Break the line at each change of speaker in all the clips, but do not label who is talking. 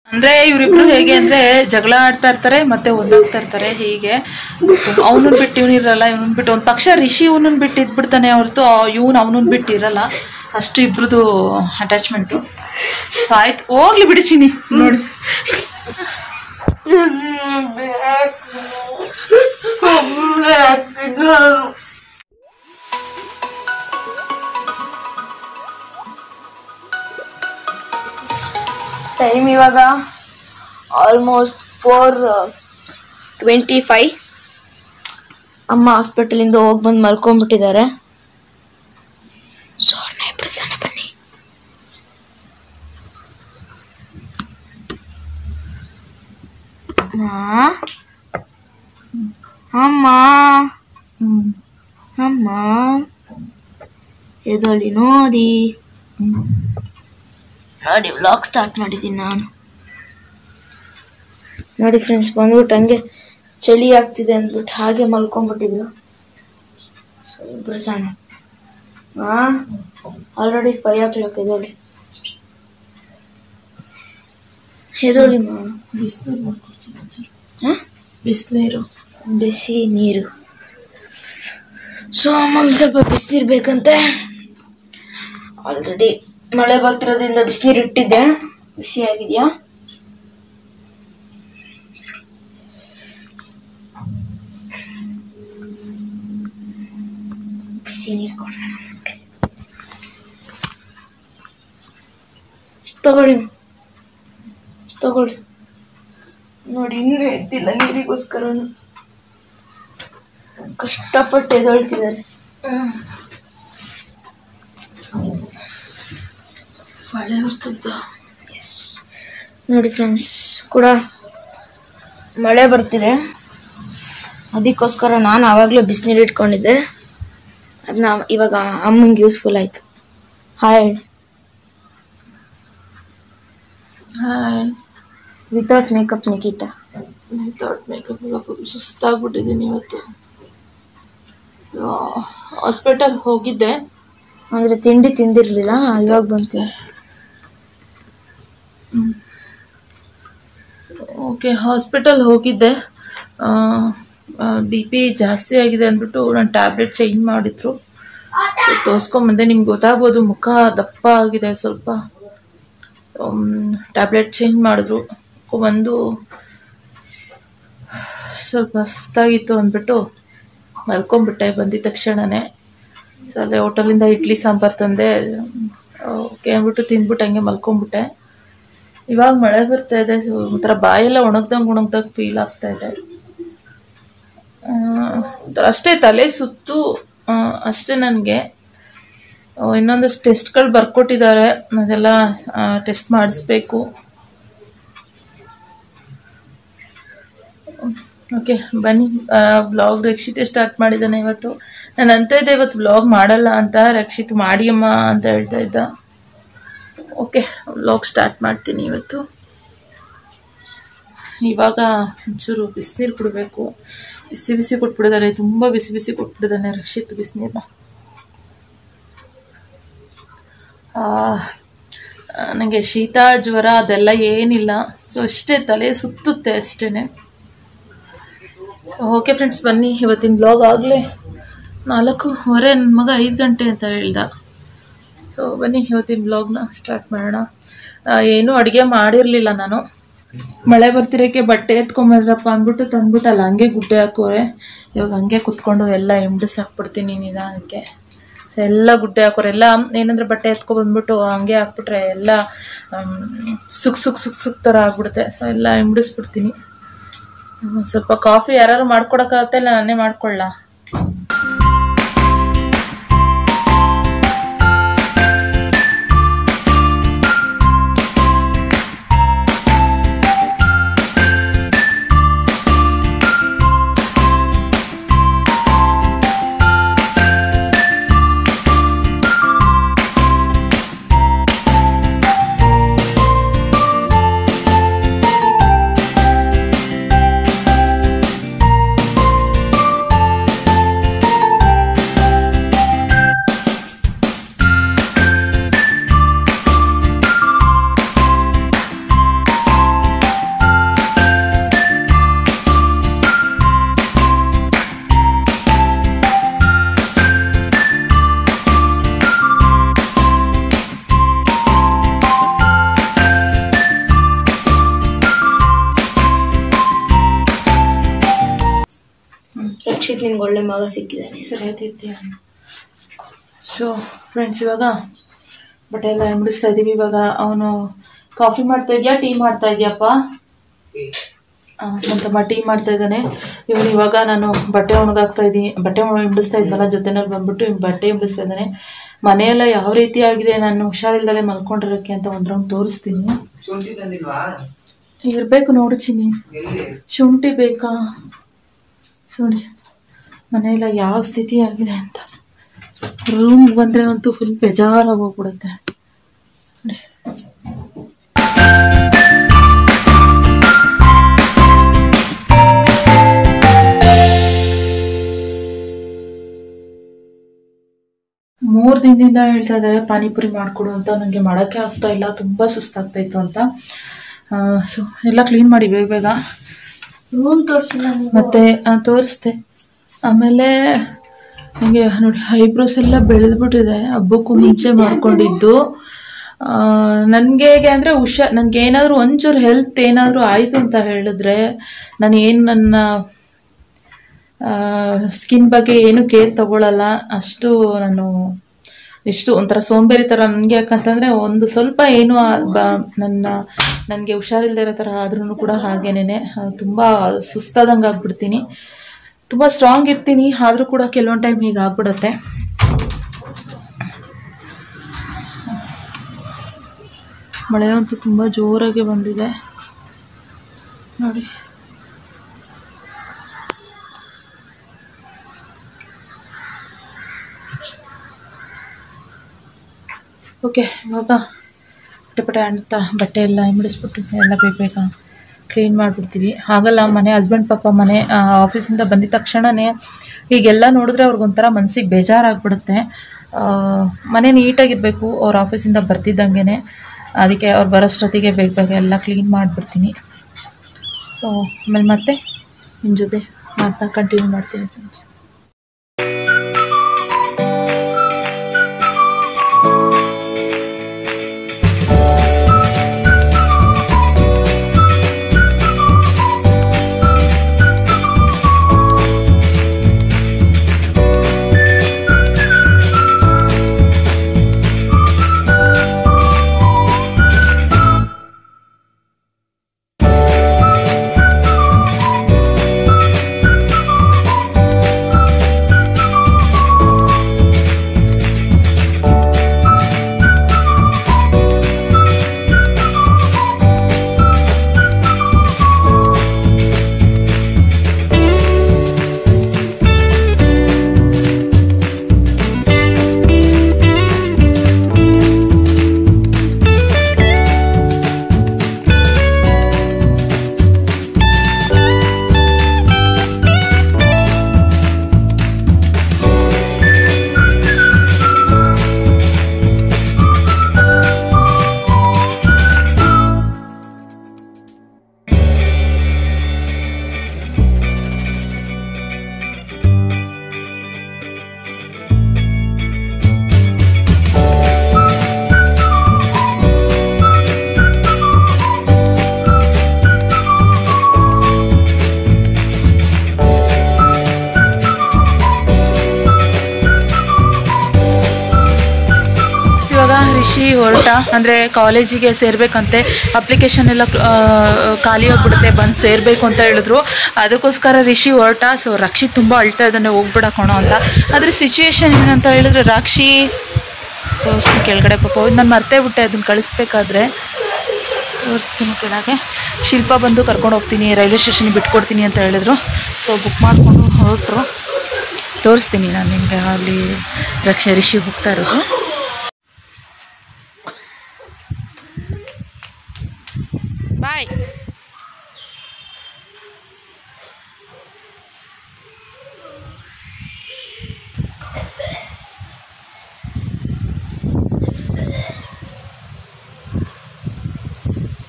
ಅಂದ್ರೆ ಇವರಿಬ್ರು ಹೇಗೆ ಅಂದ್ರೆ ಜಗಳ ಆಡ್ತಾ ಇರ್ತಾರೆ ಮತ್ತೆ ಒಂದಾಗ್ತಾ ಇರ್ತಾರೆ ಹೀಗೆ ಅವನನ್ ಬಿಟ್ಟು ಇವನು ಇರಲ್ಲ ಇವನನ್ ಬಿಟ್ಟು ಒಂದ್ ಪಕ್ಷ ರಿಷಿ ಇವನನ್ ಬಿಟ್ಟು ಇದ್ಬಿಡ್ತಾನೆ ಹೊರತು ಇವನು ಅವನನ್ ಬಿಟ್ಟು ಇರಲ್ಲ ಅಷ್ಟು ಇಬ್ರದು ಅಟ್ಯಾಚ್ಮೆಂಟು ಆಯ್ತು ಹೋಗ್ಲಿ ಬಿಡಿಸಿನಿ ನೋಡಿ
ಟೈಮ್ ಇವಾಗ ಆಲ್ಮೋಸ್ಟ್ ಫೋರ್ ಟ್ವೆಂಟಿ ಫೈವ್ ಅಮ್ಮ ಹಾಸ್ಪಿಟಲಿಂದ ಹೋಗಿ ಬಂದು ಮಲ್ಕೊಂಡ್ಬಿಟ್ಟಿದ್ದಾರೆ ಸೊ ಅವ್ರನ್ನ ಇಬ್ರು ಸಣ್ಣ ಬನ್ನಿ ಅಮ್ಮ ಅಮ್ಮ ಎದೊಳಿ ನೋಡಿ ನೋಡಿ ವ್ಲಾಗ್ ಸ್ಟಾರ್ಟ್ ಮಾಡಿದ್ದೀನಿ ನಾನು ನೋಡಿ ಫ್ರೆಂಡ್ಸ್ ಬಂದ್ಬಿಟ್ಟು ಹಂಗೆ ಚಳಿ ಆಗ್ತಿದೆ ಅಂದ್ಬಿಟ್ಟು ಹಾಗೆ ಮಲ್ಕೊಂಡ್ಬಿಟ್ಟಿದ್ರು ಸೊ ಇಬ್ರು ಸಣ್ಣ ಹಾಂ ಆಲ್ರೆಡಿ ಫೈವ್ ಓ ಕ್ಲಾಕ್ ಎದೋಳಿ ಎದೋಳಿ ಮಾ
ಬಿಸಿನೀರು
ಹಾಂ
ಬಿಸಿನೀರು
ಬಿಸಿ ನೀರು ಸೊ ಅಮ್ಮಗೆ ಸ್ವಲ್ಪ ಬಿಸಿನೀರು ಬೇಕಂತೆ ಆಲ್ರೆಡಿ ಮಳೆ ಬರ್ತಿರೋದ್ರಿಂದ ಬಿಸಿನೀರು ಇಟ್ಟಿದ್ದೆ ಬಿಸಿ ಆಗಿದೆಯಾ ಬಿಸಿ ನೀರು ಕೊಡೋಣ ನಮ್ಗೆ. ತಗೊಳ್ಳಿ ತಗೊಳ್ಳಿ ನೋಡಿ ಇನ್ನೂ ಎದ್ದಿಲ್ಲ ನೀರಿಗೋಸ್ಕರ ಕಷ್ಟಪಟ್ಟು ಎದೊಳ್ತಿದ್ದಾರೆ
ಮಳೆ ಬರ್ತಿದ್ದ
ನೋಡಿ ಫ್ರೆಂಡ್ಸ್ ಕೂಡ ಮಳೆ ಬರ್ತಿದೆ ಅದಕ್ಕೋಸ್ಕರ ನಾನು ಆವಾಗಲೇ ಬಿಸಿನೀರು ಇಟ್ಕೊಂಡಿದ್ದೆ ಅದನ್ನ ಇವಾಗ ಅಮ್ಮಂಗೆ ಯೂಸ್ಫುಲ್ ಆಯಿತು hi
hi
without makeup Nikhita
without makeup ಎಲ್ಲ ಫುಲ್ ಸುಸ್ತಾಗ್ಬಿಟ್ಟಿದ್ದೀನಿ ಇವತ್ತು ಹಾಸ್ಪಿಟಲ್ ಹೋಗಿದ್ದೆ
ಅಂದರೆ ತಿಂಡಿ ತಿಂದಿರಲಿಲ್ಲ ಇವಾಗ ಬಂತೀನಿ
ಓಕೆ ಹಾಸ್ಪಿಟಲ್ ಹೋಗಿದ್ದೆ ಬಿ ಪಿ ಜಾಸ್ತಿ ಆಗಿದೆ ಅಂದ್ಬಿಟ್ಟು ನಾನು ಟ್ಯಾಬ್ಲೆಟ್ ಚೇಂಜ್ ಮಾಡಿದ್ರು ಸೊ ತೋರಿಸ್ಕೊಂಬಂದೆ ನಿಮ್ಗೆ ಗೊತ್ತಾಗ್ಬೋದು ಮುಖ ದಪ್ಪ ಆಗಿದೆ ಸ್ವಲ್ಪ ಟ್ಯಾಬ್ಲೆಟ್ ಚೇಂಜ್ ಮಾಡಿದ್ರು ಬಂದು ಸ್ವಲ್ಪ ಸುಸ್ತಾಗಿತ್ತು ಅಂದ್ಬಿಟ್ಟು ಮಲ್ಕೊಂಬಿಟ್ಟೆ ಬಂದಿದ ತಕ್ಷಣವೇ ಸೊ ಅದೇ ಹೋಟೆಲಿಂದ ಇಡ್ಲಿ ಸಾಂಬಾರು ತಂದೆ ಓಕೆ ಅಂದ್ಬಿಟ್ಟು ತಿಂದ್ಬಿಟ್ಟು ಹಂಗೆ ಮಲ್ಕೊಂಬಿಟ್ಟೆ ಇವಾಗ ಮಳೆ ಬರ್ತಾ ಇದೆ ಸೊ ಒಂಥರ ಬಾಯೆಲ್ಲ ಒಣಗ್ದಂಗೆ ಒಣಗ್ದಂಗೆ ಫೀಲ್ ಆಗ್ತಾ ಇದೆ ಆ, ಒಂಥರ ಅಷ್ಟೇ ತಲೆ ಸುತ್ತು ಆ, ಅಷ್ಟೇ ನನಗೆ ಇನ್ನೊಂದಷ್ಟು ಟೆಸ್ಟ್ಗಳು ಬರ್ಕೊಟ್ಟಿದ್ದಾರೆ ಅದೆಲ್ಲ ಟೆಸ್ಟ್ ಮಾಡಿಸ್ಬೇಕು ಓಕೆ ಬನ್ನಿ ಬ್ಲಾಗ್ ರಕ್ಷಿತೆ ಸ್ಟಾರ್ಟ್ ಮಾಡಿದ್ದಾನೆ ಇವತ್ತು ನಾನು ಅಂತ ಇದ್ದೆ ಇವತ್ತು ಬ್ಲಾಗ್ ಮಾಡಲ್ಲ ಅಂತ ರಕ್ಷಿತ್ ಮಾಡಿಯಮ್ಮ ಅಂತ ಹೇಳ್ತಾ ಇದ್ದ ಓಕೆ ವ್ಲಾಗ್ ಸ್ಟಾರ್ಟ್ ಮಾಡ್ತೀನಿ ಇವತ್ತು ಇವಾಗ ಒಂಚೂರು ಬಿಸಿನೀರು ಕುಡಬೇಕು ಬಿಸಿ ಬಿಸಿ ಕೊಟ್ಬಿಡಿದಾನೆ ತುಂಬ ಬಿಸಿ ಬಿಸಿ ಕೊಟ್ಬಿಡಿದಾನೆ ರಕ್ಷಿತ್ ಬಿಸಿನೀರನ್ನ ನನಗೆ ಶೀತ ಜ್ವರ ಅದೆಲ್ಲ ಏನಿಲ್ಲ ಸೊ ಅಷ್ಟೇ ತಲೆ ಸುತ್ತುತ್ತೆ ಅಷ್ಟೇ ಸೊ ಓಕೆ ಫ್ರೆಂಡ್ಸ್ ಬನ್ನಿ ಇವತ್ತಿನ ಬ್ಲಾಗ್ ಆಗಲೇ ನಾಲ್ಕೂವರೆ ನನ್ನ ಮಗ ಐದು ಗಂಟೆ ಅಂತ ಹೇಳ್ದ ಸೊ ಬನ್ನಿ ಇವತ್ತಿನ ಬ್ಲಾಗ್ನ ಸ್ಟಾರ್ಟ್ ಮಾಡೋಣ ಆ, ಏನೂ ಅಡುಗೆ ಮಾಡಿರಲಿಲ್ಲ ನಾನು ಮಳೆ ಬರ್ತಿರೋಕ್ಕೆ ಬಟ್ಟೆ ಎತ್ಕೊಂಬರ್ರಪ್ಪ ಅಂದ್ಬಿಟ್ಟು ತಂದ್ಬಿಟ್ಟಲ್ಲ ಹಂಗೆ ಗುಡ್ಡೆ ಹಾಕೋರೆ ಇವಾಗ ಹಂಗೆ ಕುತ್ಕೊಂಡು ಎಲ್ಲ ಎಂಡಿಸ್ ಹಾಕ್ಬಿಡ್ತೀನಿ ನಿಧಾನಕ್ಕೆ ಸೊ ಎಲ್ಲ ಗುಡ್ಡೆ ಹಾಕೋರೆ ಎಲ್ಲ ಏನಂದ್ರೆ ಬಟ್ಟೆ ಎತ್ಕೊಬಂದ್ಬಿಟ್ಟು ಹಂಗೆ ಹಾಕ್ಬಿಟ್ರೆ ಎಲ್ಲ ಆಮ್, ಸುಕ್ ಸುಕ್ ಸುಕ್ ಸುಕ್ ಥರ ಆಗ್ಬಿಡುತ್ತೆ ಸೊ ಎಲ್ಲ ಎಂಡಿಸ್ಬಿಡ್ತೀನಿ ಹ್ಮ್, ಸ್ವಲ್ಪ ಕಾಫಿ ಯಾರು ಮಾಡ್ಕೊಡಕ್ಕಾಗತ್ತೆ ಇಲ್ಲ ನಾನೇ ಮಾಡ್ಕೊಳ್ಳ
ರಕ್ಷಿತ್ ನಿನ್ಗೆ ಒಳ್ಳೆ ಮಗ ಸಿಕ್ಕಿದ್ದಾನೆ
ಸರಿ ಆಯ್ತಿತ್ತೀಯ ಸೊ ಫ್ರೆಂಡ್ಸ್ ಇವಾಗ ಬಟ್ಟೆ ಎಲ್ಲ ಎಂಬಿಡಿಸ್ತಾ ಇದ್ದೀವಿ ಇವಾಗ ಅವನು ಕಾಫಿ ಮಾಡ್ತಾ ಇದೆಯಾ ಟೀ ಮಾಡ್ತಾ ಇದೆಯಪ್ಪ ಅಂತಮ್ಮ ಟೀ ಮಾಡ್ತಾ ಇದ್ದಾನೆ ಇವನು ಇವಾಗ ನಾನು ಬಟ್ಟೆ ಒಣಗಾಕ್ತಾ ಇದ್ದೀನಿ ಬಟ್ಟೆ ಒಣ ಎಂಬಿಡಿಸ್ತಾ ಇದ್ದಲ್ಲ ಜೊತೆನಲ್ಲಿ ಬಂದ್ಬಿಟ್ಟು ಇವ್ನು ಬಟ್ಟೆ ಎಂಬಿಡಿಸ್ತಾ ಇದ್ದಾನೆ ಮನೆಯೆಲ್ಲ ಯಾವ ರೀತಿ ಆಗಿದೆ ನಾನು ಹುಷಾರಿಲ್ದಲೆ ಮಲ್ಕೊಂಡಿರೋಕ್ಕೆ ಅಂತ ಒಂದು ರೌಂಡ್ ತೋರಿಸ್ತೀನಿ
ಶುಂಠಿ ತಂದಿಲ್ವಾ
ಇರಬೇಕು ನೋಡು ಚಿನ್ನಿ
ಎಲ್ಲಿ
ಶುಂಠಿ ಬೇಕಾ ನೋಡಿ ಮನೆಯೆಲ್ಲ ಯಾವ ಸ್ಥಿತಿ ಆಗಿದೆ ಅಂತ ರೂಮ್ಗೆ ಬಂದರೆ ಅಂತೂ ಫುಲ್ ಬೇಜಾರಾಗಿ ಹೋಗ್ಬಿಡುತ್ತೆ ನೋಡಿ. ಮೂರು ದಿನದಿಂದ ಹೇಳ್ತಾ ಇದ್ದಾರೆ ಪಾನಿಪುರಿ ಮಾಡಿಕೊಡು ಅಂತ ನನಗೆ ಮಾಡೋಕ್ಕೆ ಆಗ್ತಾ ಇಲ್ಲ ತುಂಬ ಸುಸ್ತಾಗ್ತಾ ಇತ್ತು ಅಂತ ಸೊ ಎಲ್ಲ ಕ್ಲೀನ್ ಮಾಡಿ ಬೇಗ ಬೇಗ
ರೂಮ್ ತೋರಿಸಿಲ್ಲ ನೀವು
ಮತ್ತೆ ಆ, ತೋರಿಸ್ದೆ ಆಮೇಲೆ ನನಗೆ ನೋಡಿ ಐಬ್ರೋಸ್ ಎಲ್ಲ ಬೆಳೆದ್ಬಿಟ್ಟಿದೆ ಹಬ್ಬಕ್ಕೂ ಮುಂಚೆ ಮಾಡ್ಕೊಂಡಿದ್ದು ನನಗೆ ಹೇಗೆ ಅಂದರೆ ಹುಷಾ ನನಗೆ ಏನಾದರೂ ಒಂಚೂರು ಹೆಲ್ತ್ ಏನಾದರೂ ಆಯಿತು ಅಂತ ಹೇಳಿದ್ರೆ ನಾನು ಏನು ನನ್ನ ಸ್ಕಿನ್ ಬಗ್ಗೆ ಏನು ಕೇರ್ ತಗೊಳ್ಳಲ್ಲ ಅಷ್ಟು ನಾನು ಇಷ್ಟು ಒಂಥರ ಸೋಂಬೇರಿ ಥರ ನನಗೆ ಯಾಕಂತಂದರೆ ಒಂದು ಸ್ವಲ್ಪ ಏನು ಆ- ಬ- ನನ್ನ ನನಗೆ ಹುಷಾರಿಲ್ಲದೆ ಇರೋ ಥರ ಆದ್ರೂ ಕೂಡ ಹಾಗೇನೆ ತುಂಬ ಸುಸ್ತಾದಂಗೆ ಆಗ್ಬಿಡ್ತೀನಿ ತುಂಬ ಸ್ಟ್ರಾಂಗ್ ಇರ್ತೀನಿ ಆದರೂ ಕೂಡ ಕೆಲವೊಂದು ಟೈಮ್ ಹೀಗೆ ಆಗ್ಬಿಡುತ್ತೆ ಮಳೆ ಅಂತೂ ತುಂಬ ಜೋರಾಗಿ ಬಂದಿದೆ ನೋಡಿ ಓಕೆ ಇವಾಗ ಪಟೆ ಪಟೆ ಅಂತ ಬಟ್ಟೆ ಎಲ್ಲ ಹಿಂಬಿಡಿಸ್ಬಿಟ್ಟು ಎಲ್ಲ ಬೇಗ ಬೇಗ ಕ್ಲೀನ್ ಮಾಡಿಬಿಡ್ತೀವಿ ಹಾಗಲ್ಲ ಮನೆ ಹಸ್ಬೆಂಡ್ ಪಾಪ ಮನೆ ಆ, ಆಫೀಸಿಂದ ಬಂದಿದ ತಕ್ಷಣವೇ ಹೀಗೆಲ್ಲ ನೋಡಿದ್ರೆ ಅವ್ರಿಗೊಂಥರ ಮನಸ್ಸಿಗೆ ಬೇಜಾರಾಗ್ಬಿಡುತ್ತೆ ಆ, ಮನೆ ನೀಟಾಗಿರಬೇಕು ಅವ್ರ ಆಫೀಸಿಂದ ಬರ್ತಿದ್ದಂಗೆ ಅದಕ್ಕೆ ಅವ್ರು ಬರೋಷ್ಟೊತ್ತಿಗೆ ಬೇಗ ಬೇಗ ಎಲ್ಲ ಕ್ಲೀನ್ ಮಾಡಿಬಿಡ್ತೀನಿ ಸೊ ಆಮೇಲೆ ಮತ್ತೆ ನಿಮ್ಮ ಜೊತೆ ಮಾತನ್ನ ಕಂಟಿನ್ಯೂ ಮಾಡ್ತೀನಿ ಫ್ರೆಂಡ್ಸ್ ಇವಾಗ ರಿಷಿ ಹೊರಟ ಅಂದರೆ ಕಾಲೇಜಿಗೆ ಸೇರ್ಬೇಕಂತೆ ಅಪ್ಲಿಕೇಶನ್ ಎಲ್ಲ ಆ, ಖಾಲಿ ಹೋಗ್ಬಿಡುತ್ತೆ ಬಂದು ಸೇರಬೇಕು ಅಂತ ಹೇಳಿದ್ರು ಅದಕ್ಕೋಸ್ಕರ ರಿಷಿ ಹೊರಟ ಸೊ ರಕ್ಷಿತ್ ತುಂಬ ಅಳ್ತಾ ಇದ್ದಾನೆ ಹೋಗ್ಬಿಡಕೋಣ ಅಂತ ಆದರೆ ಸಿಚುವೇಶನ್ ಏನಂತ ಹೇಳಿದ್ರೆ ರಾಕ್ಷಿ ತೋರಿಸ್ತೀನಿ ಕೆಳಗಡೆ ಪಾಪ ನಾನು ಮರ್ತೇ ಬಿಟ್ಟೆ ಅದನ್ನು ಕಳಿಸ್ಬೇಕಾದ್ರೆ ತೋರಿಸ್ತೀನಿ ಕೆಳಗೆ ಶಿಲ್ಪ ಬಂದು ಕರ್ಕೊಂಡು ಹೋಗ್ತೀನಿ ರೈಲ್ವೆ ಸ್ಟೇಷನ್ಗೆ ಬಿಟ್ಕೊಡ್ತೀನಿ ಅಂತ ಹೇಳಿದ್ರು ಸೊ ಬುಕ್ ಮಾಡಿಕೊಂಡು ಹೊರಟ್ರು ತೋರಿಸ್ತೀನಿ ನಾನು ನಿಮಗೆ ಅಲ್ಲಿ ರಕ್ಷೆ ರಿಷಿ ಹೋಗ್ತಾ ಇರೋದು ಬಾಯ್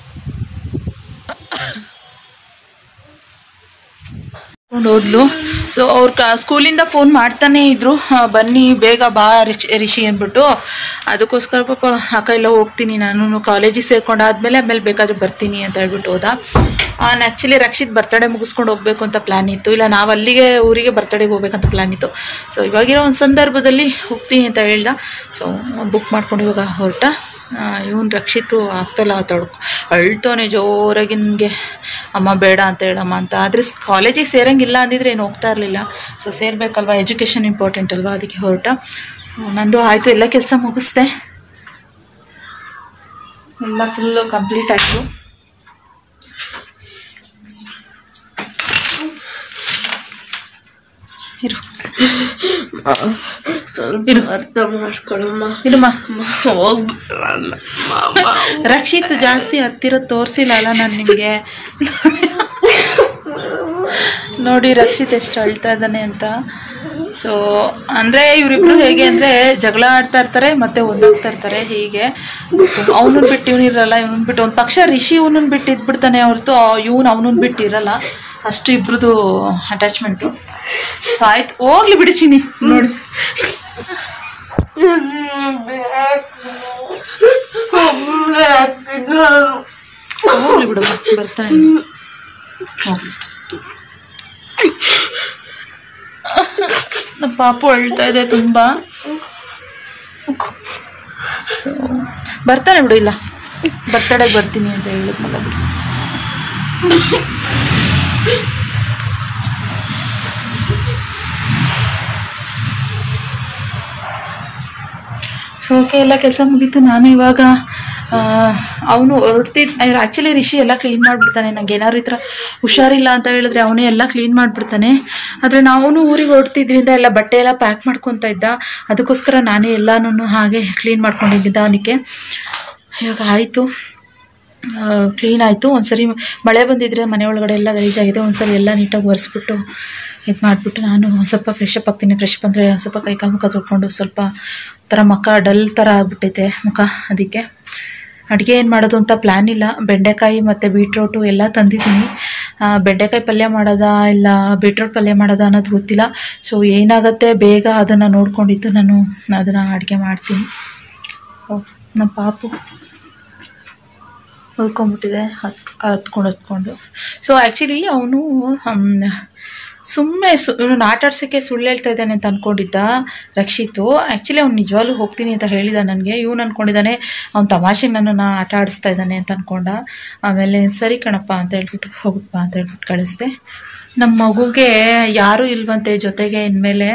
ಹೋದ್ಲು ಸೊ ಸೊ ಅವ್ರು ಕ ಸ್ಕೂಲಿಂದ ಫೋನ್ ಮಾಡ್ತಾನೆ ಇದ್ರು ಆ, ಬನ್ನಿ ಬೇಗ ಬಾ ರಿಷ್- ರಿಷಿ ಅಂದ್ಬಿಟ್ಟು ಅದಕ್ಕೋಸ್ಕರ ಪಾಪ ಅಕ್ಕ ಎಲ್ಲ ಹೋಗ್ತೀನಿ ನಾನು ಕಾಲೇಜಿಗೆ ಸೇರ್ಕೊಂಡಾದ್ಮೇಲೆ ಆಮೇಲೆ ಬೇಕಾದ್ರೆ ಬರ್ತೀನಿ ಅಂತ ಹೇಳ್ಬಿಟ್ಟು ಹೋದ ನಾನು ಆ್ಯಕ್ಚುಲಿ ರಕ್ಷಿತ್ ಬರ್ತಡೇ ಮುಗಿಸ್ಕೊಂಡು ಹೋಗ್ಬೇಕು ಅಂತ ಪ್ಲ್ಯಾನ್ ಇತ್ತು ಇಲ್ಲ ನಾವು ಅಲ್ಲಿಗೆ ಊರಿಗೆ ಬರ್ತಡೇಗೆ ಹೋಗ್ಬೇಕಂತ ಪ್ಲ್ಯಾನ್ ಇತ್ತು ಸೊ ಇವಾಗಿರೋ ಒಂದು ಸಂದರ್ಭದಲ್ಲಿ ಹೋಗ್ತೀನಿ ಅಂತ ಹೇಳ್ದ ಸೊ ಬುಕ್ ಮಾಡ್ಕೊಂಡು ಇವಾಗ ಹೊರಟ ಇವನು ರಕ್ಷಿತು ಆಗ್ತಾಯಿಲ್ಲ ತೊಡ್ಕೊ ಅಳ್ತವನೆ ಜೋರಾಗಿ ನನಗೆ ಅಮ್ಮ ಬೇಡ ಅಂತ ಹೇಳಮ್ಮ ಅಂತ ಆದರೆ ಕಾಲೇಜಿಗೆ ಸೇರಂಗಿಲ್ಲ ಅಂದಿದ್ರೆ ಏನು ಹೋಗ್ತಾ ಇರಲಿಲ್ಲ ಸೊ ಸೇರಬೇಕಲ್ವ ಎಜುಕೇಷನ್ ಇಂಪಾರ್ಟೆಂಟ್ ಅಲ್ವಾ ಅದಕ್ಕೆ ಹೊರಟ ನಂದು ಆಯಿತು ಎಲ್ಲ ಕೆಲಸ ಮುಗಿಸ್ದೆ ಎಲ್ಲ ಫುಲ್ಲು ಕಂಪ್ಲೀಟ್ ಆಯಿತು ಇರು
ಸ್ವಲ್ಪ ಅರ್ಥ ಮಾಡ್ಕೊಳಮ್ಮ
ಇರುಮ್ಮ
ಹೋಗ್ಬಿಡಲ್ಲ
ರಕ್ಷಿತ್ ಜಾಸ್ತಿ ಹತ್ತಿರ ತೋರಿಸಿಲ್ಲ ಅಲ್ಲ ನಾನು ನಿಮಗೆ ನೋಡಿ ರಕ್ಷಿತ್ ಎಷ್ಟು ಅಳ್ತಾ ಇದ್ದಾನೆ ಅಂತ ಸೊ ಅಂದರೆ ಇವರಿಬ್ರು ಹೇಗೆ ಅಂದರೆ ಜಗಳ ಆಡ್ತಾ ಇರ್ತಾರೆ ಮತ್ತೆ ಒಂದಾಗ್ತಾ ಇರ್ತಾರೆ ಹೀಗೆ ಅವನನ್ನ ಬಿಟ್ಟು ಇವನು ಇರಲ್ಲ ಇವನನ್ನ ಬಿಟ್ಟು ಒಂದು ಪಕ್ಷ ರಿಷಿ ಇವನನ್ನ ಬಿಟ್ಟು ಇದ್ಬಿಡ್ತಾನೆ ಹೊರತು ಇವನು ಅವನನ್ನ ಬಿಟ್ಟು ಇರಲ್ಲ ಅಷ್ಟು ಇಬ್ರದ್ದು ಅಟ್ಯಾಚ್ಮೆಂಟು ಆಯ್ತು ಹೋಗ್ಲಿ ಬಿಡಿಸಿನಿ ನೋಡಿ ಹೋಗ್ಲಿ ಬಿಡು ಬರ್ತಾನೆ ಹೋಗ್ಲಿ ನಮ್ಮ ಪಾಪು ಅಳ್ತಾ ಇದೆ ತುಂಬ ಸೊ ಬರ್ತಾನೆ ಬಿಡು ಇಲ್ಲ ಬರ್ತಡೆಗೆ ಬರ್ತೀನಿ ಅಂತ ಹೇಳಿದ್ನಲ್ಲ ಬಿಡು ಸೊ ಓಕೆ ಎಲ್ಲ ಕೆಲಸ ಮುಗೀತು ನಾನು ಇವಾಗ ಅವನು ಹೊರಡ್ತಿದ್ ಆ್ಯಕ್ಚುಲಿ ರಿಷಿ ಎಲ್ಲ ಕ್ಲೀನ್ ಮಾಡಿಬಿಡ್ತಾನೆ ನಂಗೆ ಏನಾದ್ರು ಈ ಥರ ಹುಷಾರಿಲ್ಲ ಅಂತ ಹೇಳಿದ್ರೆ ಅವನೇ ಎಲ್ಲ ಕ್ಲೀನ್ ಮಾಡಿಬಿಡ್ತಾನೆ ಆದರೆ ನಾವು ಊರಿಗೆ ಹೊರಡ್ತಿದ್ರಿಂದ ಎಲ್ಲ ಬಟ್ಟೆ ಎಲ್ಲ ಪ್ಯಾಕ್ ಮಾಡ್ಕೊತಾ ಇದ್ದ ಅದಕ್ಕೋಸ್ಕರ ನಾನೇ ಎಲ್ಲನೂ ಹಾಗೆ ಕ್ಲೀನ್ ಮಾಡ್ಕೊಂಡಿದ್ದ ಅವನಿಗೆ ಇವಾಗ ಆಯಿತು ಕ್ಲೀನ್ ಆಯಿತು ಒಂದ್ಸರಿ ಮಳೆ ಬಂದಿದ್ರೆ ಮನೆ ಒಳಗಡೆ ಎಲ್ಲ ಗಲೀಜಾಗಿದೆ ಒಂದ್ಸರಿ ಎಲ್ಲ ನೀಟಾಗಿ ಒರೆಸ್ಬಿಟ್ಟು ಇದು ಮಾಡಿಬಿಟ್ಟು ನಾನು ಒಂದ್ ಸ್ವಲ್ಪ ಫ್ರೆಶ್ ಅಪ್ ಆಗ್ತೀನಿ ಫ್ರೆಶ್ ಅಪ್ ಅಂದರೆ ಸ್ವಲ್ಪ ಕೈ ಕಾಲು ಮುಖ ತೊಳ್ಕೊಂಡು ಸ್ವಲ್ಪ ಥರ ಮುಖ ಡಲ್ ಥರ ಆಗ್ಬಿಟ್ಟೈತೆ ಮುಖ ಅದಕ್ಕೆ ಅಡುಗೆ ಏನು ಮಾಡೋದು ಅಂತ ಪ್ಲ್ಯಾನ್ ಇಲ್ಲ ಬೆಂಡೆಕಾಯಿ ಮತ್ತು ಬೀಟ್ರೋಟು ಎಲ್ಲ ತಂದಿದ್ದೀನಿ ಆ, ಬೆಂಡೆಕಾಯಿ ಪಲ್ಯ ಮಾಡೋದಾ ಇಲ್ಲ ಬೀಟ್ರೋಟ್ ಪಲ್ಯ ಮಾಡೋದಾ ಅನ್ನೋದು ಗೊತ್ತಿಲ್ಲ ಸೊ ಏನಾಗುತ್ತೆ ಬೇಗ ಅದನ್ನು ನೋಡ್ಕೊಂಡಿದ್ದು ನಾನು ಅದನ್ನು ಅಡುಗೆ ಮಾಡ್ತೀನಿ ಓ, ನಮ್ಮ ಪಾಪು ಹೊಲ್ಕೊಂಬಿಟ್ಟಿದೆ ಹತ್ ಹತ್ಕೊಂಡು ಹತ್ಕೊಂಡು ಸೊ ಆ್ಯಕ್ಚುಲಿ ಅವನು ಸುಮ್ಮನೆ ಸು ಇವನು ಆಟ ಆಡ್ಸೋಕ್ಕೆ ಸುಳ್ಳು ಹೇಳ್ತಾ ಇದ್ದಾನೆ ಅಂತ ಅಂದ್ಕೊಂಡಿದ್ದ ರಕ್ಷಿತು ಆ್ಯಕ್ಚುಲಿ ಅವ್ನು ನಿಜವಾಗ್ಲೂ ಹೋಗ್ತೀನಿ ಅಂತ ಹೇಳಿದ ನನಗೆ ಇವನು ಅಂದ್ಕೊಂಡಿದ್ದಾನೆ ಅವ್ನು ತಮಾಷೆಗೆ ನನ್ನನ್ನು ಆಟ ಆಡಿಸ್ತಾ ಇದ್ದಾನೆ ಅಂತ ಅಂದ್ಕೊಂಡ ಆಮೇಲೆ ಸರಿ ಕಣಪ್ಪ ಅಂತ ಹೇಳ್ಬಿಟ್ಟು ಹೋಗಪ್ಪ ಅಂತ ಹೇಳ್ಬಿಟ್ಟು ಕಳಿಸ್ದೆ ನಮ್ಮ ಮಗುಗೆ ಯಾರೂ ಇಲ್ವಂತೆ ಜೊತೆಗೆ ಇನ್ಮೇಲೆ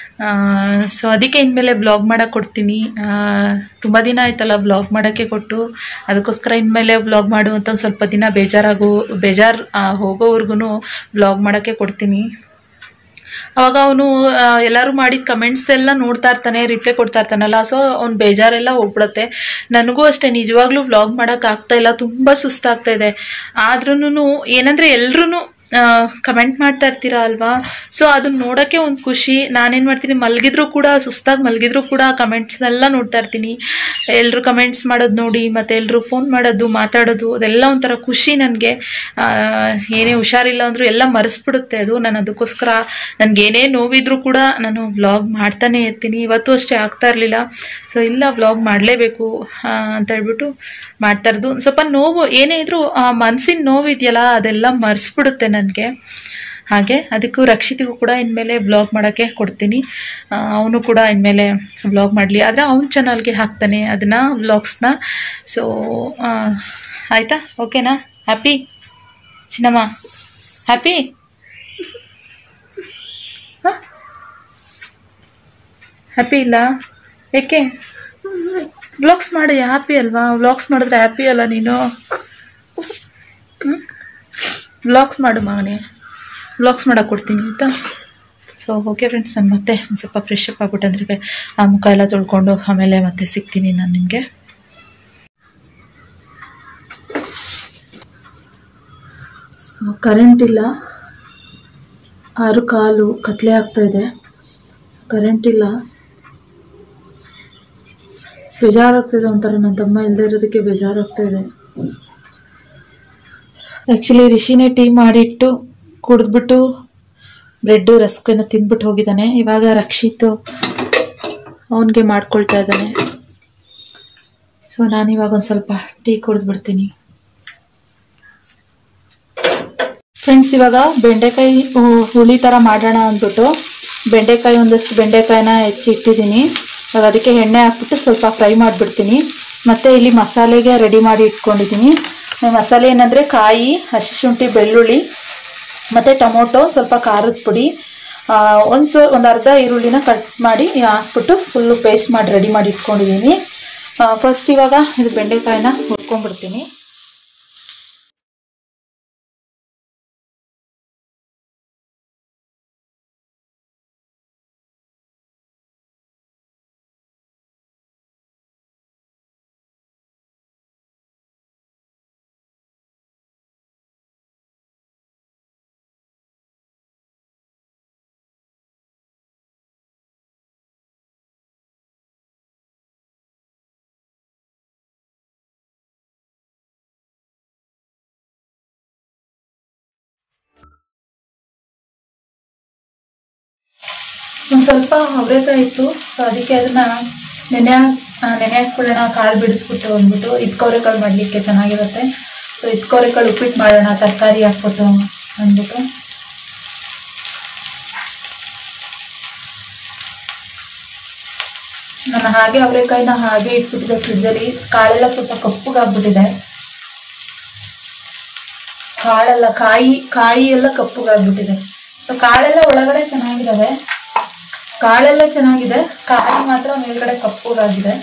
ಸೊ ಅದಕ್ಕೆ ಇನ್ಮೇಲೆ ಬ್ಲಾಗ್ ಮಾಡೋಕ್ಕೆ ಕೊಡ್ತೀನಿ ತುಂಬ ದಿನ ಆಯ್ತಲ್ಲ ಬ್ಲಾಗ್ ಮಾಡೋಕ್ಕೆ ಕೊಟ್ಟು ಅದಕ್ಕೋಸ್ಕರ ಇನ್ಮೇಲೆ ಬ್ಲಾಗ್ ಮಾಡು ಅಂತ ಒಂದು ಸ್ವಲ್ಪ ದಿನ ಬೇಜಾರಾಗು ಬೇಜಾರು ಹೋಗೋವರೆಗೂ ಬ್ಲಾಗ್ ಮಾಡೋಕ್ಕೆ ಕೊಡ್ತೀನಿ ಅವಾಗ ಅವನು ಎಲ್ಲರೂ ಮಾಡಿದ ಕಮೆಂಟ್ಸ್ ಎಲ್ಲ ನೋಡ್ತಾ ಇರ್ತಾನೆ ರಿಪ್ಲೈ ಕೊಡ್ತಾ ಇರ್ತಾನಲ್ಲ ಸೊ ಅವ್ನು ಬೇಜಾರೆಲ್ಲ ಹೋಗ್ಬಿಡತ್ತೆ ನನಗೂ ಅಷ್ಟೇ ನಿಜವಾಗ್ಲೂ ವ್ಲಾಗ್ ಮಾಡೋಕೆ ಆಗ್ತಾ ಇಲ್ಲ ತುಂಬ ಸುಸ್ತಾಗ್ತಾ ಇದೆ ಆದ್ರೂ ಏನಂದರೆ ಎಲ್ರೂ ಕಮೆಂಟ್ ಮಾಡ್ತಾ ಇರ್ತೀರಾ ಅಲ್ವಾ ಸೊ ಅದನ್ನ ನೋಡೋಕ್ಕೆ ಒಂದು ಖುಷಿ ನಾನೇನು ಮಾಡ್ತೀನಿ ಮಲಗಿದ್ರು ಕೂಡ ಸುಸ್ತಾಗಿ ಮಲಗಿದ್ರು ಕೂಡ ಕಮೆಂಟ್ಸ್ನೆಲ್ಲ ನೋಡ್ತಾ ಇರ್ತೀನಿ ಎಲ್ಲರೂ ಕಮೆಂಟ್ಸ್ ಮಾಡೋದು ನೋಡಿ ಮತ್ತು ಎಲ್ಲರೂ ಫೋನ್ ಮಾಡೋದು ಮಾತಾಡೋದು ಅದೆಲ್ಲ ಒಂಥರ ಖುಷಿ ನನಗೆ ಏನೇ ಹುಷಾರಿಲ್ಲ ಅಂದರೂ ಎಲ್ಲ ಮರೆಸ್ಬಿಡುತ್ತೆ ಅದು ನಾನು ಅದಕ್ಕೋಸ್ಕರ ನನಗೇನೇ ನೋವಿದ್ರೂ ಕೂಡ ನಾನು ವ್ಲಾಗ್ ಮಾಡ್ತಾನೆ ಇರ್ತೀನಿ ಇವತ್ತು ಅಷ್ಟೇ ಆಗ್ತಾ ಇರಲಿಲ್ಲ ಸೊ ಇಲ್ಲ ವ್ಲಾಗ್ ಮಾಡಲೇಬೇಕು ಅಂತ ಹೇಳ್ಬಿಟ್ಟು ಮಾಡ್ತಾ ಇರೋದು ಸ್ವಲ್ಪ ನೋವು ಏನೇ ಇದ್ರೂ ಆ ಮನಸ್ಸಿನ ನೋವಿದೆಯಲ್ಲ ಅದೆಲ್ಲ ಮರೆಸ್ಬಿಡುತ್ತೆ ನನಗೆ ಹಾಗೆ ಅದಕ್ಕೂ ರಕ್ಷಿತಿಗೂ ಕೂಡ ಇನ್ಮೇಲೆ ಬ್ಲಾಗ್ ಮಾಡೋಕ್ಕೆ ಕೊಡ್ತೀನಿ ಅವನು ಕೂಡ ಇನ್ಮೇಲೆ ಬ್ಲಾಗ್ ಮಾಡಲಿ ಆದರೆ ಅವ್ನ ಚಾನಲ್ಗೆ ಹಾಕ್ತಾನೆ ಅದನ್ನು ವ್ಲಾಗ್ಸ್ನ ಸೊ ಆಯಿತಾ ಓಕೆನಾ ಹ್ಯಾಪಿ ಚಿನ್ನಮ್ಮ ಹ್ಯಾಪಿ ಹ್ಯಾಪಿ ಇಲ್ಲ ಏಕೆ ವ್ಲಾಗ್ಸ್ ಮಾಡಿ ಹ್ಯಾಪಿ ಅಲ್ವಾ ವ್ಲಾಗ್ಸ್ ಮಾಡಿದ್ರೆ ಹ್ಯಾಪಿ ಅಲ್ಲ ನೀನು ವ್ಲಾಗ್ಸ್ ಮಾಡು ಮಗನೇ ವ್ಲಾಗ್ಸ್ ಮಾಡೋಕೆ ಕೊಡ್ತೀನಿ ಆಯಿತಾ ಸೊ ಓಕೆ ಫ್ರೆಂಡ್ಸ್ ನಾನು ಮತ್ತೆ ಒಂದು ಸ್ವಲ್ಪ ಫ್ರೆಶ್ ಅಪ್ ಆಗ್ಬಿಟ್ಟು ಅಂದರೆ ಆ ಮುಖ ಎಲ್ಲ ತೊಳ್ಕೊಂಡು ಆಮೇಲೆ ಮತ್ತೆ ಸಿಗ್ತೀನಿ ನಾನು ನಿಮಗೆ ಕರೆಂಟ್ ಇಲ್ಲ ಆರು ಕಾಲು ಕತ್ಲೆ ಆಗ್ತಾ ಇದೆ ಕರೆಂಟ್ ಇಲ್ಲ ಬೇಜಾರಾಗ್ತಿದೆ ಒಂಥರ ನನ್ನ ತಮ್ಮ ಇಲ್ಲದೆ ಇರೋದಕ್ಕೆ ಬೇಜಾರಾಗ್ತಾ ಇದೆ ಆ್ಯಕ್ಚುಲಿ ರಿಷಿನೇ ಟೀ ಮಾಡಿಟ್ಟು ಕುಡಿದ್ಬಿಟ್ಟು ಬ್ರೆಡ್ ರಸ್ಕನ್ನು ತಿಂದ್ಬಿಟ್ಟು ಹೋಗಿದ್ದಾನೆ ಇವಾಗ ರಕ್ಷಿತ್ ಅವನಿಗೆ ಮಾಡ್ಕೊಳ್ತಾ ಇದ್ದಾನೆ ಸೊ ನಾನು ಇವಾಗ ಒಂದು ಸ್ವಲ್ಪ ಟೀ ಕುಡಿದು ಬಿಡ್ತೀನಿ ಫ್ರೆಂಡ್ಸ್ ಇವಾಗ ಬೆಂಡೆಕಾಯಿ ಹು- ಹುಳಿ ಥರ ಮಾಡೋಣ ಅಂದ್ಬಿಟ್ಟು ಬೆಂಡೆಕಾಯಿ ಒಂದಷ್ಟು ಬೆಂಡೆಕಾಯಿನ ಹೆಚ್ಚಿ ಇಟ್ಟಿದ್ದೀನಿ ಇವಾಗ ಅದಕ್ಕೆ ಎಣ್ಣೆ ಹಾಕ್ಬಿಟ್ಟು ಸ್ವಲ್ಪ ಫ್ರೈ ಮಾಡಿಬಿಡ್ತೀನಿ ಮತ್ತು ಇಲ್ಲಿ ಮಸಾಲೆಗೆ ರೆಡಿ ಮಾಡಿ ಇಟ್ಕೊಂಡಿದ್ದೀನಿ ಈ ಮಸಾಲೆ ಏನಂದರೆ ಕಾಯಿ ಹಸಿ ಶುಂಠಿ ಬೆಳ್ಳುಳ್ಳಿ ಮತ್ತು ಟೊಮೊಟೊ ಸ್ವಲ್ಪ ಖಾರದ ಪುಡಿ ಒಂದು ಸೊ ಒಂದು ಅರ್ಧ ಈರುಳ್ಳಿನ ಕಟ್ ಮಾಡಿ ಹಾಕ್ಬಿಟ್ಟು ಫುಲ್ಲು ಪೇಸ್ಟ್ ಮಾಡಿ ರೆಡಿ ಮಾಡಿ ಇಟ್ಕೊಂಡಿದ್ದೀನಿ ಫಸ್ಟ್ ಇವಾಗ ಇದು ಬೆಂಡೆಕಾಯಿನ ಹುರ್ಕೊಂಡ್ಬಿಡ್ತೀನಿ ಒಂದು ಸ್ವಲ್ಪ ಅವರೆಕಾಯಿ ಇತ್ತು ಸೊ ಅದಕ್ಕೆ ಅದನ್ನ ನೆನೆ ಹಾಕ್- ಆ, ನೆನೆ ಹಾಕ್ಬಿಡೋಣ ಕಾಳು ಬಿಡಿಸ್ಬಿಟ್ಟು ಅಂದ್ಬಿಟ್ಟು ಇದ್ಕೋರೆಕಾಳು ಮಾಡಲಿಕ್ಕೆ ಚೆನ್ನಾಗಿರುತ್ತೆ ಸೊ ಇದ್ಕೋರೆಕಾಳು ಉಪ್ಪಿಟ್ಟು ಮಾಡೋಣ ತರಕಾರಿ ಹಾಕ್ಬಿಟ್ಟು ಅಂದ್ಬಿಟ್ಟು ನಾನು ಹಾಗೆ ಅವರೆಕಾಯಿನ ಹಾಗೆ ಇಟ್ಬಿಟ್ಟಿದ್ದೆ ಫ್ರಿಜ್ಜಲ್ಲಿ ಕಾಳೆಲ್ಲ ಸ್ವಲ್ಪ ಕಪ್ಪಗಾಗ್ಬಿಟ್ಟಿದೆ ಕಾಳೆಲ್ಲ ಕಾಯಿ ಕಾಯಿ ಎಲ್ಲ ಕಪ್ಪಗಾಗ್ಬಿಟ್ಟಿದೆ ಸೊ ಕಾಳೆಲ್ಲ ಒಳಗಡೆ ಚೆನ್ನಾಗಿದಾವೆ ಕಾಳೆಲ್ಲ ಚೆನ್ನಾಗಿದೆ ಕಾಯಿ ಮಾತ್ರ ಮೇಲ್ಗಡೆ ಕಪ್ಪಗಾಗಿದೆ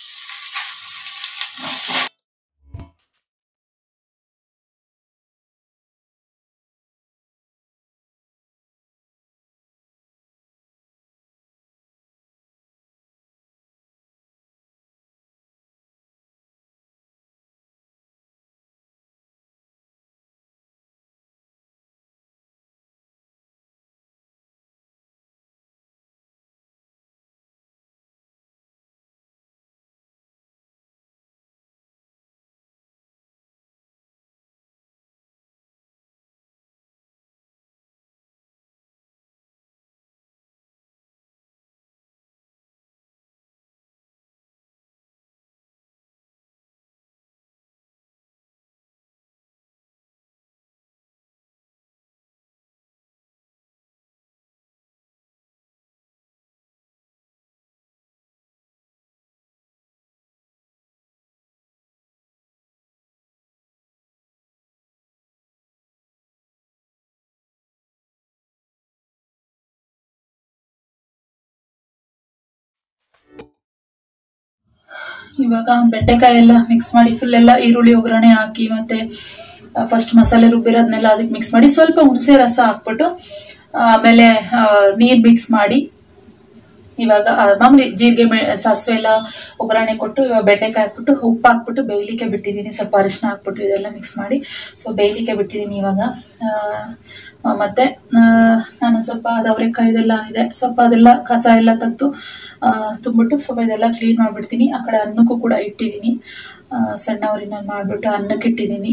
ಇವಾಗ ಬೆಂಡೆಕಾಯಿ ಎಲ್ಲ ಮಿಕ್ಸ್ ಮಾಡಿ ಫುಲ್ ಎಲ್ಲ ಈರುಳ್ಳಿ ಒಗ್ಗರಣೆ ಹಾಕಿ ಮತ್ತೆ ಫಸ್ಟ್ ಮಸಾಲೆ ರುಬ್ಬಿರೋದ್ನೆಲ್ಲ ಅದಕ್ಕೆ ಮಿಕ್ಸ್ ಮಾಡಿ ಸ್ವಲ್ಪ ಹುಣಸೆ ರಸ ಹಾಕ್ಬಿಟ್ಟು ಆಮೇಲೆ ಆ, ನೀರ್ ಮಿಕ್ಸ್ ಮಾಡಿ ಇವಾಗ ಆ, ಮಾಮೂಲಿ ಜೀರಿಗೆ ಮೆ- ಸಾಸಿವೆ ಎಲ್ಲ ಒಗ್ಗರಣೆ ಕೊಟ್ಟು ಇವಾಗ ಬೆಂಡೆಕಾಯಿ ಹಾಕ್ಬಿಟ್ಟು ಉಪ್ಪು ಹಾಕ್ಬಿಟ್ಟು ಬೇಯಲಿಕ್ಕೆ ಬಿಟ್ಟಿದ್ದೀನಿ ಸ್ವಲ್ಪ ಅರಿಶಿನ ಹಾಕ್ಬಿಟ್ಟು ಇದೆಲ್ಲ ಮಿಕ್ಸ್ ಮಾಡಿ ಸೊ ಬೇಯಲಿಕ್ಕೆ ಬಿಟ್ಟಿದ್ದೀನಿ ಇವಾಗ ಆ, ಆ, ಮತ್ತೆ ಆ, ನಾನು ಸ್ವಲ್ಪ ಅದು ಅವರೆಕಾಯಿ ಇದೆಲ್ಲ ಇದೆ ಸ್ವಲ್ಪ ಅದೆಲ್ಲ ಕಸ ಎಲ್ಲ ತೆಗೆದು ತುಂಬಿಟ್ಟು ಸ್ವಲ್ಪ ಇದೆಲ್ಲ ಕ್ಲೀನ್ ಮಾಡಿಬಿಡ್ತೀನಿ ಆ ಕಡೆ ಅನ್ನಕ್ಕೂ ಕೂಡ ಇಟ್ಟಿದ್ದೀನಿ ಆ, ಸಣ್ಣ ಊರಿನಲ್ಲಿ ಮಾಡಿಬಿಟ್ಟು ಅನ್ನಕ್ಕೆ ಇಟ್ಟಿದ್ದೀನಿ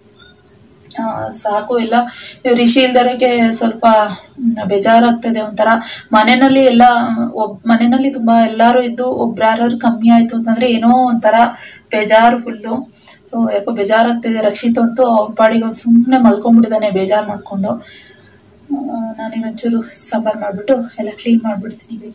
ಆ, ಸಾಕು ಎಲ್ಲ ಇವ್ರು ರಿಷಿ ಇಲ್ದರಿಗೆ ಸ್ವಲ್ಪ ಮ್, ಬೇಜಾರಾಗ್ತದೆ ಒಂಥರ ಮನೆಯಲ್ಲಿ ಎಲ್ಲ ಒಬ್ ಮನೆಯಲ್ಲಿ ತುಂಬಾ ಎಲ್ಲಾರು ಇದ್ದು ಒಬ್ರಾರು ಕಮ್ಮಿ ಆಯ್ತು ಅಂತಂದ್ರೆ ಏನೋ ಒಂಥರ ಬೇಜಾರು ಫುಲ್ಲು ಸೊ ಯಾಕೋ ಬೇಜಾರಾಗ್ತಿದೆ ರಕ್ಷಿತ್ ಅಂತೂ ಅವ್ನ ಪಾಡಿಗೆ ಅವ್ನು ಸುಮ್ಮನೆ ಮಲ್ಕೊಂಡ್ಬಿಟ್ಟಿದ್ದಾನೆ ಬೇಜಾರು ಮಾಡ್ಕೊಂಡು ನಾನೀಗ ಒಂಚೂರು ಸಾಂಬಾರು ಮಾಡಿಬಿಟ್ಟು ಎಲ್ಲ ಕ್ಲೀನ್ ಮಾಡಿಬಿಡ್ತೀನಿ ಬೇಗ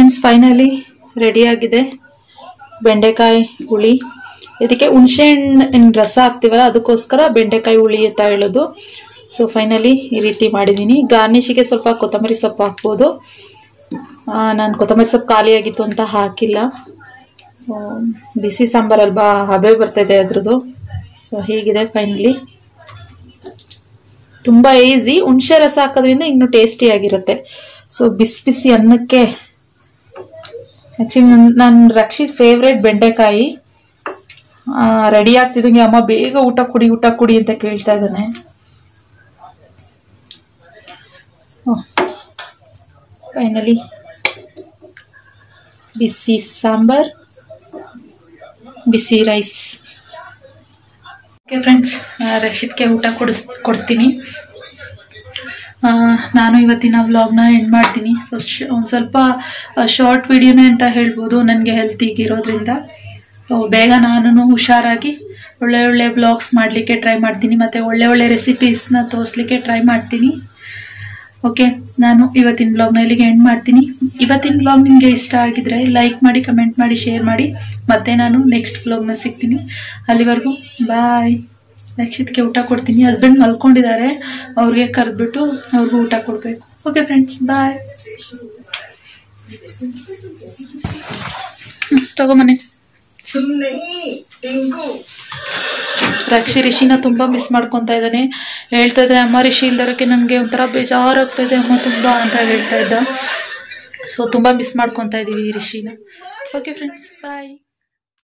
ಫ್ರೆಂಡ್ಸ್ ಫೈನಲಿ ರೆಡಿಯಾಗಿದೆ ಬೆಂಡೆಕಾಯಿ ಹುಳಿ ಇದಕ್ಕೆ ಹುಣಸೆ ಹಣ್ಣು ರಸ ಹಾಕ್ತೀವಲ್ಲ ಅದಕ್ಕೋಸ್ಕರ ಬೆಂಡೆಕಾಯಿ ಹುಳಿ ಅಂತ ಹೇಳೋದು ಸೊ ಫೈನಲಿ ಈ ರೀತಿ ಮಾಡಿದ್ದೀನಿ ಗಾರ್ನಿಷಿಗೆ ಸ್ವಲ್ಪ ಕೊತ್ತಂಬರಿ ಸೊಪ್ಪು ಹಾಕ್ಬೋದು ನಾನು ಕೊತ್ತಂಬರಿ ಸೊಪ್ಪು ಖಾಲಿಯಾಗಿತ್ತು ಅಂತ ಹಾಕಿಲ್ಲ ಆ, ಬಿಸಿ ಸಾಂಬಾರಲ್ವಾ ಹಬೆ ಬರ್ತಾಯಿದೆ ಅದ್ರದ್ದು ಸೊ ಹೀಗಿದೆ ಫೈನಲಿ ತುಂಬ ಈಸಿ ಹುಣಸೆ ರಸ ಹಾಕೋದ್ರಿಂದ ಇನ್ನೂ ಟೇಸ್ಟಿಯಾಗಿರುತ್ತೆ ಸೊ ಬಿಸಿ ಬಿಸಿ ಅನ್ನಕ್ಕೆ ಆ್ಯಕ್ಚುಲಿ ನನ್ನ ನನ್ನ ರಕ್ಷಿತ್ ಫೇವ್ರೇಟ್ ಬೆಂಡೆಕಾಯಿ ರೆಡಿ ಆಗ್ತಿದ್ದಂಗೆ ಅಮ್ಮ ಬೇಗ ಊಟ ಕುಡಿ ಊಟ ಕುಡಿ ಅಂತ ಕೇಳ್ತಾ ಇದ್ದಾನೆ ಫೈನಲಿ ಬಿಸಿ ಸಾಂಬಾರ್ ಬಿಸಿ ರೈಸ್ ಓಕೆ ಫ್ರೆಂಡ್ಸ್ ರಕ್ಷಿತ್ಗೆ ಊಟ ಕೊಡಿಸ್ ಕೊಡ್ತೀನಿ ಆ, ನಾನು ಇವತ್ತಿನ ವ್ಲಾಗ್ನ ಎಂಡ್ ಮಾಡ್ತೀನಿ ಸೊ ಒಂದು ಸ್ವಲ್ಪ ಶಾರ್ಟ್ ವಿಡಿಯೋನೇ ಅಂತ ಹೇಳ್ಬೋದು ನನಗೆ ಹೆಲ್ತಿಗಿರೋದ್ರಿಂದ ಸೊ ಬೇಗ ನಾನು ಹುಷಾರಾಗಿ ಒಳ್ಳೆ ಒಳ್ಳೆ ವ್ಲಾಗ್ಸ್ ಮಾಡಲಿಕ್ಕೆ ಟ್ರೈ ಮಾಡ್ತೀನಿ ಮತ್ತು ಒಳ್ಳೆ ಒಳ್ಳೆ ರೆಸಿಪೀಸ್ನ ತೋರಿಸ್ಲಿಕ್ಕೆ ಟ್ರೈ ಮಾಡ್ತೀನಿ ಓಕೆ ನಾನು ಇವತ್ತಿನ ಬ್ಲಾಗ್ನ ಇಲ್ಲಿಗೆ ಎಂಡ್ ಮಾಡ್ತೀನಿ ಇವತ್ತಿನ ಬ್ಲಾಗ್ ನಿಮಗೆ ಇಷ್ಟ ಆಗಿದ್ರೆ ಲೈಕ್ ಮಾಡಿ ಕಮೆಂಟ್ ಮಾಡಿ ಶೇರ್ ಮಾಡಿ ಮತ್ತೆ ನಾನು ನೆಕ್ಸ್ಟ್ ಬ್ಲಾಗ್ನ ಸಿಗ್ತೀನಿ ಅಲ್ಲಿವರೆಗೂ ಬಾಯ್ ರಕ್ಷಿತ್ಗೆ ಊಟ ಕೊಡ್ತೀನಿ ಹಸ್ಬೆಂಡ್ ಮಲ್ಕೊಂಡಿದ್ದಾರೆ ಅವ್ರಿಗೆ ಕರೆದ್ಬಿಟ್ಟು ಅವ್ರಿಗೂ ಊಟ ಕೊಡಬೇಕು ಓಕೆ ಫ್ರೆಂಡ್ಸ್ ಬಾಯ್ ತಗೊಂಬನ್ನಿ ರಕ್ಷಿ ರಿಷಿನ ತುಂಬ ಮಿಸ್ ಮಾಡ್ಕೊತಾ ಇದ್ದಾನೆ ಹೇಳ್ತಾ ಇದ್ದೆ ಅಮ್ಮ ರಿಷಿ ಇಲ್ದರಕ್ಕೆ ನನಗೆ ಒಂಥರ ಬೇಜಾರಾಗ್ತಾ ಇದೆ ಅಮ್ಮ ತುಂಬ ಅಂತ ಹೇಳ್ತಾ ಇದ್ದ ಸೊ ತುಂಬ ಮಿಸ್ ಮಾಡ್ಕೊತಾ ಇದ್ದೀವಿ ರಿಷಿನ ಓಕೆ ಫ್ರೆಂಡ್ಸ್ ಬಾಯ್